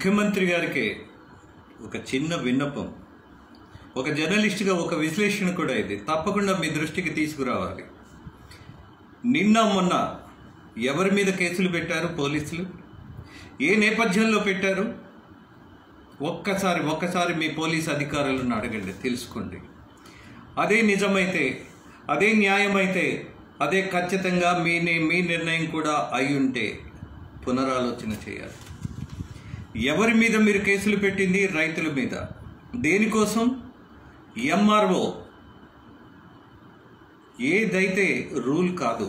ముఖ్యమంత్రి గారికి ఒక చిన్న విన్నపం ఒక జర్నలిస్ట్గా ఒక విశ్లేషణ కూడా ఇది తప్పకుండా మీ దృష్టికి తీసుకురావాలి నిన్న మొన్న ఎవరి మీద కేసులు పెట్టారు పోలీసులు ఏ నేపథ్యంలో పెట్టారు ఒక్కసారి ఒక్కసారి మీ పోలీస్ అధికారులను అడగండి తెలుసుకోండి అదే నిజమైతే అదే న్యాయమైతే అదే ఖచ్చితంగా మీ ని- మీ నిర్ణయం కూడా అయి ఉంటే పునరాలోచన చేయాలి ఎవరి మీద మీరు కేసులు పెట్టింది రైతుల మీద దేనికోసం ఎంఆర్ఓ ఏదైతే రూల్ కాదు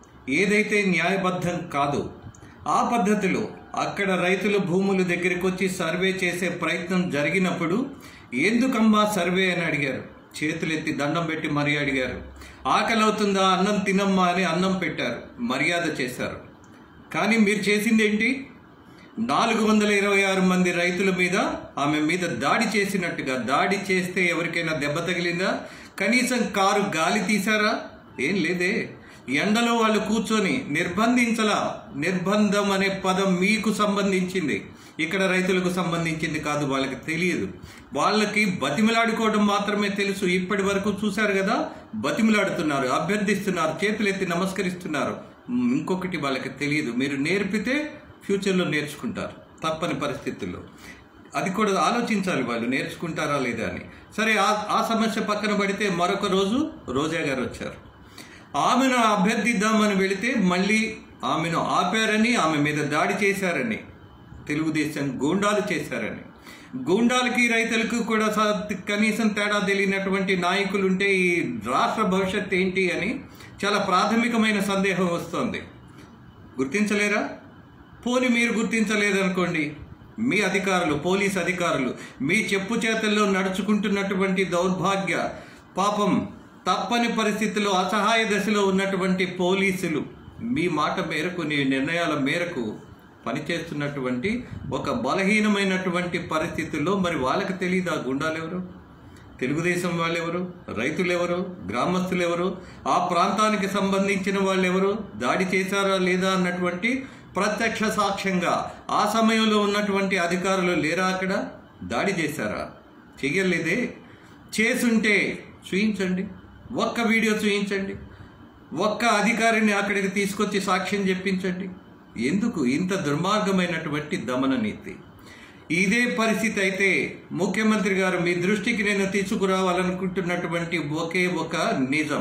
ఏదైతే న్యాయబద్ధం కాదు ఆ పద్ధతిలో అక్కడ రైతుల భూముల దగ్గరికి వచ్చి సర్వే చేసే ప్రయత్నం జరిగినప్పుడు ఎందుకమ్మా సర్వే అని అడిగారు చేతులెత్తి దండం పెట్టి మరీ అడిగారు ఆకలి అవుతుందా అన్నం తినమ్మా అని అన్నం పెట్టారు మర్యాద చేశారు కానీ మీరు చేసింది ఏంటి నాలుగు వందల ఇరవై ఆరు మంది రైతుల మీద ఆమె మీద దాడి చేసినట్టుగా దాడి చేస్తే ఎవరికైనా దెబ్బ తగిలిందా కనీసం కారు గాలి తీశారా ఏం లేదే ఎండలో వాళ్ళు కూర్చొని నిర్బంధించలా నిర్బంధం అనే పదం మీకు సంబంధించింది ఇక్కడ రైతులకు సంబంధించింది కాదు వాళ్ళకి తెలియదు వాళ్ళకి బతిమిలాడుకోవడం మాత్రమే తెలుసు ఇప్పటి వరకు చూశారు కదా బతిమిలాడుతున్నారు అభ్యర్థిస్తున్నారు చేతులెత్తి నమస్కరిస్తున్నారు మ్, ఇంకొకటి వాళ్ళకి తెలియదు మీరు నేర్పితే ఫ్యూచర్లో నేర్చుకుంటారు తప్పని పరిస్థితుల్లో అది కూడా ఆలోచించాలి వాళ్ళు నేర్చుకుంటారా లేదా అని సరే ఆ ఆ సమస్య పక్కన పడితే మరొక రోజు రోజా గారు వచ్చారు ఆమెను అభ్యర్థిద్దామని వెళితే మళ్ళీ ఆమెను ఆపారని ఆమె మీద దాడి చేశారని తెలుగుదేశం గూండాలు చేశారని గూండాలకి రైతులకు కూడా స- కనీసం తేడా తెలియనటువంటి నాయకులు ఉంటే ఈ రాష్ట్ర భవిష్యత్ ఏంటి అని చాలా ప్రాథమికమైన సందేహం వస్తోంది గుర్తించలేరా పోని మీరు గుర్తించలేదనుకోండి మీ అధికారులు పోలీస్ అధికారులు మీ చెప్పు చేతల్లో నడుచుకుంటున్నటువంటి దౌర్భాగ్య పాపం తప్పని పరిస్థితిలో అసహాయ దశలో ఉన్నటువంటి పోలీసులు మీ మాట మేరకు నీ నిర్ణయాల మేరకు పనిచేస్తున్నటువంటి ఒక బలహీనమైనటువంటి పరిస్థితుల్లో మరి వాళ్ళకి తెలియదు ఆ గుండాలు ఎవరు తెలుగుదేశం వాళ్ళెవరు రైతులెవరు గ్రామస్తులెవరు ఆ ప్రాంతానికి సంబంధించిన వాళ్ళెవరు దాడి చేశారా లేదా అన్నటువంటి ప్రత్యక్ష సాక్ష్యంగా ఆ సమయంలో ఉన్నటువంటి అధికారులు లేరా అక్కడ దాడి చేశారా చెయ్యలేదే చేసుంటే చూయించండి ఒక్క వీడియో చూయించండి ఒక్క అధికారిని అక్కడికి తీసుకొచ్చి సాక్ష్యం చెప్పించండి ఎందుకు ఇంత దుర్మార్గమైనటువంటి దమన నీతి ఇదే పరిస్థితి అయితే ముఖ్యమంత్రి గారు మీ దృష్టికి నేను తీసుకురావాలనుకుంటున్నటువంటి ఒకే ఒక నిజం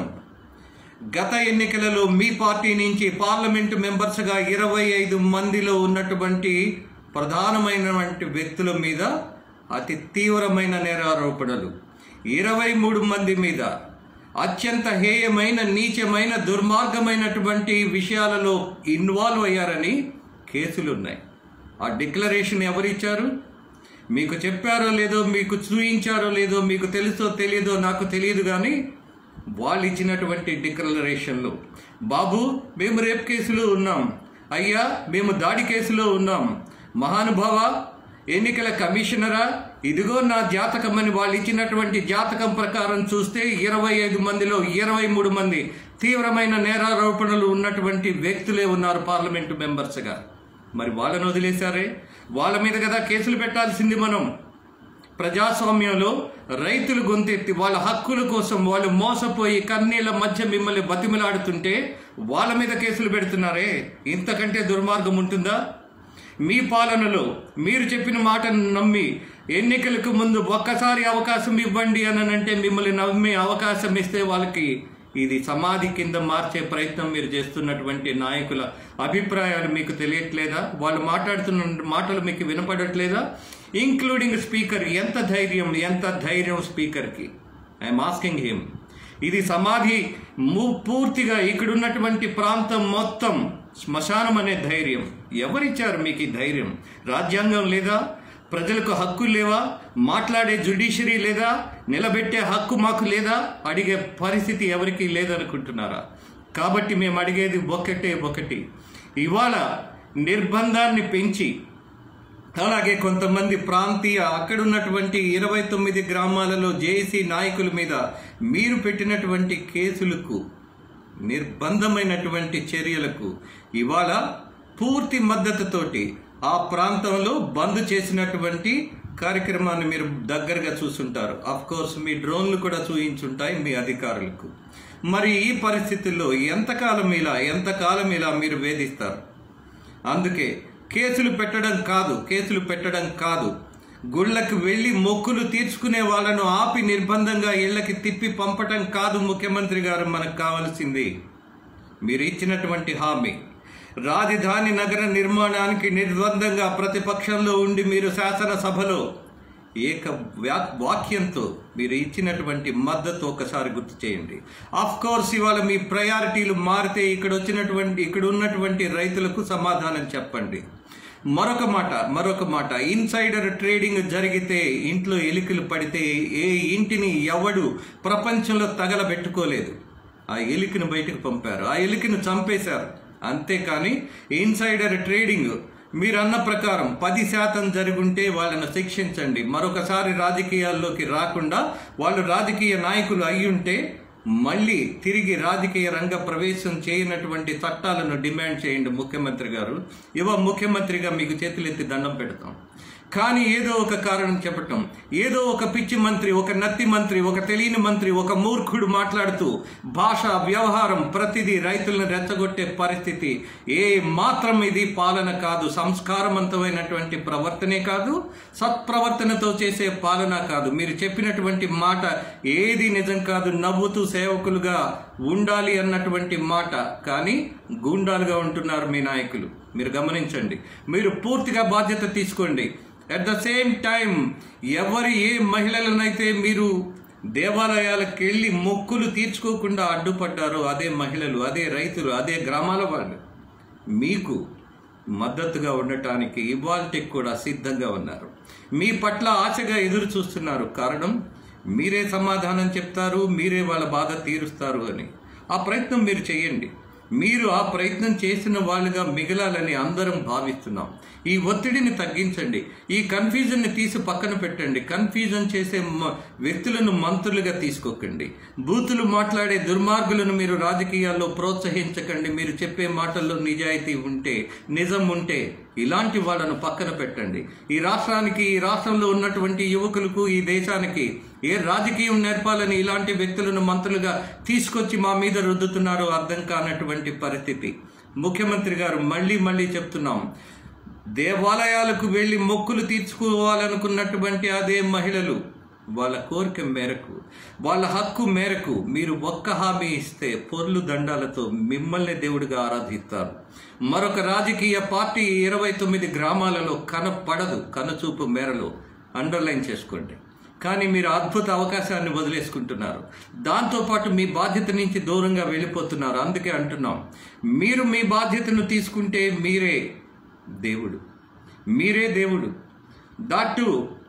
గత ఎన్నికలలో మీ పార్టీ నుంచి పార్లమెంటు మెంబర్స్గా ఇరవై ఐదు మందిలో ఉన్నటువంటి ప్రధానమైనటువంటి వ్యక్తుల మీద అతి తీవ్రమైన నేరారోపణలు ఇరవై మూడు మంది మీద అత్యంత హేయమైన నీచమైన దుర్మార్గమైనటువంటి విషయాలలో ఇన్వాల్వ్ అయ్యారని కేసులున్నాయి ఆ డిక్లరేషన్ ఎవరిచ్చారు మీకు చెప్పారో లేదో మీకు చూయించారో లేదో మీకు తెలుసో తెలియదో నాకు తెలియదు కానీ వాళ్ళు ఇచ్చినటువంటి డిక్లరేషన్లు బాబు మేము రేప్ కేసులో ఉన్నాం అయ్యా మేము దాడి కేసులో ఉన్నాం మహానుభావ ఎన్నికల కమిషనరా ఇదిగో నా జాతకం అని వాళ్ళు ఇచ్చినటువంటి జాతకం ప్రకారం చూస్తే ఇరవై ఐదు మందిలో ఇరవై మూడు మంది తీవ్రమైన నేరారోపణలు ఉన్నటువంటి వ్యక్తులే ఉన్నారు పార్లమెంటు మెంబర్స్గా మరి వాళ్ళని వదిలేశారే వాళ్ళ మీద కదా కేసులు పెట్టాల్సింది మనం ప్రజాస్వామ్యంలో రైతులు గొంతెత్తి వాళ్ళ హక్కుల కోసం వాళ్ళు మోసపోయి కన్నీళ్ల మధ్య మిమ్మల్ని బతిమలాడుతుంటే వాళ్ళ మీద కేసులు పెడుతున్నారే ఇంతకంటే దుర్మార్గం ఉంటుందా మీ పాలనలో మీరు చెప్పిన మాటను నమ్మి ఎన్నికలకు ముందు ఒక్కసారి అవకాశం ఇవ్వండి అని అంటే మిమ్మల్ని నమ్మి అవకాశం ఇస్తే వాళ్ళకి ఇది సమాధి కింద మార్చే ప్రయత్నం మీరు చేస్తున్నటువంటి నాయకుల అభిప్రాయాలు మీకు తెలియట్లేదా వాళ్ళు మాట్లాడుతున్న మాటలు మీకు వినపడట్లేదా ఇంక్లూడింగ్ స్పీకర్ ఎంత ధైర్యం ఎంత ధైర్యం స్పీకర్కి ఐఎమ్ ఆస్కింగ్ హిమ్ ఇది సమాధి ము- పూర్తిగా ఇక్కడున్నటువంటి ప్రాంతం మొత్తం శ్మశానం అనే ధైర్యం ఎవరిచ్చారు మీకు ఈ ధైర్యం రాజ్యాంగం లేదా ప్రజలకు హక్కు లేవా మాట్లాడే జుడిషియరీ లేదా నిలబెట్టే హక్కు మాకు లేదా అడిగే పరిస్థితి ఎవరికీ లేదనుకుంటున్నారా కాబట్టి మేము అడిగేది ఒకటే ఒకటి ఇవాళ నిర్బంధాన్ని పెంచి అలాగే కొంతమంది ప్రాంతీయ అక్కడున్నటువంటి ఇరవై తొమ్మిది గ్రామాలలో జేఏసీ నాయకుల మీద మీరు పెట్టినటువంటి కేసులకు నిర్బంధమైనటువంటి చర్యలకు ఇవాళ పూర్తి మద్దతుతోటి ఆ ప్రాంతంలో బంద్ చేసినటువంటి కార్యక్రమాన్ని మీరు దగ్గరగా చూసుంటారు అఫ్ కోర్స్ మీ డ్రోన్లు కూడా చూయించుంటాయి మీ అధికారులకు మరి ఈ పరిస్థితుల్లో ఎంతకాలం ఇలా ఎంతకాలం ఇలా మీరు వేధిస్తారు అందుకే కేసులు పెట్టడం కాదు కేసులు పెట్టడం కాదు గుళ్ళకు వెళ్ళి మొక్కులు తీర్చుకునే వాళ్ళను ఆపి నిర్బంధంగా ఇళ్లకి తిప్పి పంపటం కాదు ముఖ్యమంత్రి గారు మనకు కావాల్సింది మీరు ఇచ్చినటువంటి హామీ రాజధాని నగర నిర్మాణానికి నిర్బంధంగా ప్రతిపక్షంలో ఉండి మీరు శాసనసభలో ఏక వ్యా- వాక్యంతో మీరు ఇచ్చినటువంటి మద్దతు ఒకసారి గుర్తు చేయండి ఆఫ్ కోర్స్ ఇవాళ మీ ప్రయారిటీలు మారితే ఇక్కడ వచ్చినటువంటి ఇక్కడ ఉన్నటువంటి రైతులకు సమాధానం చెప్పండి మరొక మాట మరొక మాట ఇన్సైడర్ ట్రేడింగ్ జరిగితే ఇంట్లో ఎలికలు పడితే ఏ ఇంటిని ఎవడు ప్రపంచంలో తగలబెట్టుకోలేదు ఆ ఎలికను బయటకు పంపారు ఆ ఎలికను చంపేశారు అంతేకాని ఇన్సైడర్ ట్రేడింగ్ మీరు అన్న ప్రకారం పది శాతం జరుగుంటే వాళ్ళను శిక్షించండి మరొకసారి రాజకీయాల్లోకి రాకుండా వాళ్ళు రాజకీయ నాయకులు అయ్యుంటే మళ్ళీ తిరిగి రాజకీయ రంగ ప్రవేశం చేయనటువంటి చట్టాలను డిమాండ్ చేయండి ముఖ్యమంత్రి గారు ఇవ ముఖ్యమంత్రిగా మీకు చేతులెత్తి దండం పెడతాం కానీ ఏదో ఒక కారణం చెప్పటం ఏదో ఒక పిచ్చి మంత్రి ఒక నత్తి మంత్రి ఒక తెలియని మంత్రి ఒక మూర్ఖుడు మాట్లాడుతూ భాష వ్యవహారం ప్రతిదీ రైతులను రెచ్చగొట్టే పరిస్థితి ఏ మాత్రం ఇది పాలన కాదు సంస్కారవంతమైనటువంటి ప్రవర్తనే కాదు సత్ప్రవర్తనతో చేసే పాలన కాదు మీరు చెప్పినటువంటి మాట ఏది నిజం కాదు నవ్వుతూ సేవకులుగా ఉండాలి అన్నటువంటి మాట కానీ గూండాలుగా ఉంటున్నారు మీ నాయకులు మీరు గమనించండి మీరు పూర్తిగా బాధ్యత తీసుకోండి అట్ ద సేమ్ టైం ఎవరు ఏ మహిళలనైతే మీరు దేవాలయాలకు వెళ్ళి మొక్కులు తీర్చుకోకుండా అడ్డుపడ్డారో అదే మహిళలు అదే రైతులు అదే గ్రామాల వాళ్ళు మీకు మద్దతుగా ఉండటానికి ఇవాల్టికి కూడా సిద్ధంగా ఉన్నారు మీ పట్ల ఆశగా ఎదురు చూస్తున్నారు కారణం మీరే సమాధానం చెప్తారు మీరే వాళ్ళ బాధ తీరుస్తారు అని ఆ ప్రయత్నం మీరు చేయండి మీరు ఆ ప్రయత్నం చేసిన వాళ్ళుగా మిగలాలని అందరం భావిస్తున్నాం ఈ ఒత్తిడిని తగ్గించండి ఈ కన్ఫ్యూజన్ని తీసి పక్కన పెట్టండి కన్ఫ్యూజన్ చేసే మ- వ్యక్తులను మంత్రులుగా తీసుకోకండి బూతులు మాట్లాడే దుర్మార్గులను మీరు రాజకీయాల్లో ప్రోత్సహించకండి మీరు చెప్పే మాటల్లో నిజాయితీ ఉంటే నిజం ఉంటే ఇలాంటి వాళ్ళను పక్కన పెట్టండి ఈ రాష్ట్రానికి ఈ రాష్ట్రంలో ఉన్నటువంటి యువకులకు ఈ దేశానికి ఏ రాజకీయం నేర్పాలని ఇలాంటి వ్యక్తులను మంత్రులుగా తీసుకొచ్చి మా మీద రుద్దుతున్నారో అర్థం కానటువంటి పరిస్థితి ముఖ్యమంత్రి గారు మళ్ళీ మళ్ళీ చెప్తున్నాం దేవాలయాలకు వెళ్ళి మొక్కులు తీర్చుకోవాలనుకున్నటువంటి అదే మహిళలు వాళ్ళ కోరిక మేరకు వాళ్ళ హక్కు మేరకు మీరు ఒక్క హామీ ఇస్తే పొర్లు దండాలతో మిమ్మల్ని దేవుడిగా ఆరాధిస్తారు మరొక రాజకీయ పార్టీ ఇరవై తొమ్మిది గ్రామాలలో కనపడదు కనుచూపు మేరలో అండర్లైన్ చేసుకోండి కానీ మీరు అద్భుత అవకాశాన్ని వదిలేసుకుంటున్నారు దాంతోపాటు మీ బాధ్యత నుంచి దూరంగా వెళ్ళిపోతున్నారు అందుకే అంటున్నాం మీరు మీ బాధ్యతను తీసుకుంటే మీరే దేవుడు మీరే దేవుడు దాటు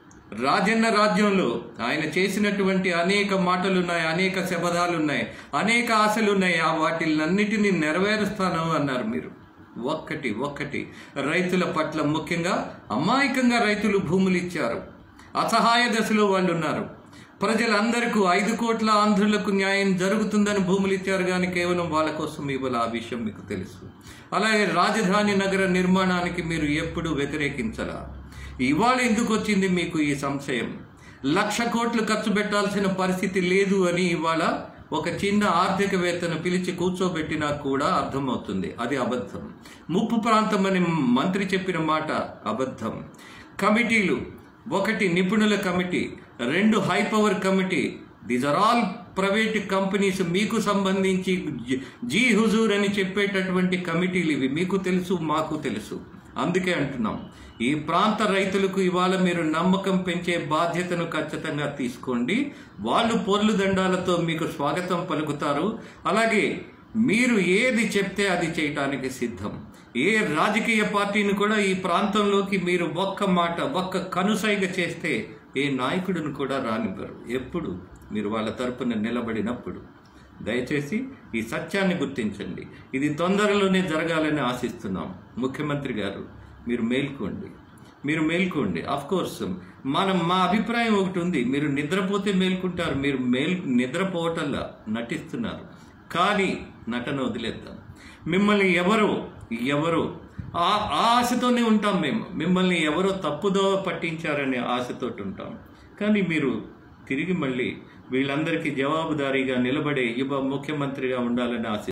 రాజన్న రాజ్యంలో ఆయన చేసినటువంటి అనేక మాటలు ఉన్నాయి అనేక శబదాలు ఉన్నాయి అనేక ఆశలు ఉన్నాయి ఆ వాటిలన్నిటినీ నెరవేరుస్తాను అన్నారు మీరు ఒక్కటి ఒక్కటి రైతుల పట్ల ముఖ్యంగా అమాయకంగా రైతులు భూములు ఇచ్చారు అసహాయ దశలో వాళ్ళు ఉన్నారు ప్రజలందరికీ ఐదు కోట్ల ఆంధ్రులకు న్యాయం జరుగుతుందని భూములు ఇచ్చారు కానీ కేవలం వాళ్ళ కోసం ఇవ్వాలి ఆ విషయం మీకు తెలుసు అలాగే రాజధాని నగర నిర్మాణానికి మీరు ఎప్పుడు వ్యతిరేకించరా ఇవాళ ఎందుకు వచ్చింది మీకు ఈ సంశయం లక్ష కోట్లు ఖర్చు పెట్టాల్సిన పరిస్థితి లేదు అని ఇవాళ ఒక చిన్న ఆర్థికవేత్తను పిలిచి కూర్చోబెట్టినా కూడా అర్థమవుతుంది అది అబద్ధం ముప్పు ప్రాంతం అని మంత్రి చెప్పిన మాట అబద్ధం కమిటీలు ఒకటి నిపుణుల కమిటీ రెండు high power committee these are all private companies మీకు సంబంధించి జీ- జీ హుజూర్ అని చెప్పేటటువంటి కమిటీలు ఇవి మీకు తెలుసు మాకు తెలుసు అందుకే అంటున్నాం ఈ ప్రాంత రైతులకు ఇవాళ మీరు నమ్మకం పెంచే బాధ్యతను ఖచ్చితంగా తీసుకోండి వాళ్ళు పొర్లు దండాలతో మీకు స్వాగతం పలుకుతారు అలాగే మీరు ఏది చెప్తే అది చేయటానికి సిద్ధం ఏ రాజకీయ పార్టీని కూడా ఈ ప్రాంతంలోకి మీరు ఒక్క మాట ఒక్క కనుసైగ చేస్తే ఏ నాయకుడిని కూడా రానివ్వరు ఎప్పుడు మీరు వాళ్ళ తరపున నిలబడినప్పుడు దయచేసి ఈ సత్యాన్ని గుర్తించండి ఇది తొందరలోనే జరగాలని ఆశిస్తున్నాం ముఖ్యమంత్రి గారు మీరు మేల్కోండి మీరు మేల్కోండి ఆఫ్ కోర్స్ మనం మా అభిప్రాయం ఒకటి ఉంది మీరు నిద్రపోతే మేల్కుంటారు మీరు మేల్ నిద్రపోవటంలా నటిస్తున్నారు కానీ నటన వదిలేద్దాం మిమ్మల్ని ఎవరో ఎవరో ఆ ఆ ఆశతోనే ఉంటాం మేము మిమ్మల్ని ఎవరో తప్పుదో పట్టించారనే ఆశతోటి ఉంటాం కానీ మీరు తిరిగి మళ్ళీ వీళ్ళందరికీ జవాబుదారీగా నిలబడే యువ ముఖ్యమంత్రిగా ఉండాలని ఆశ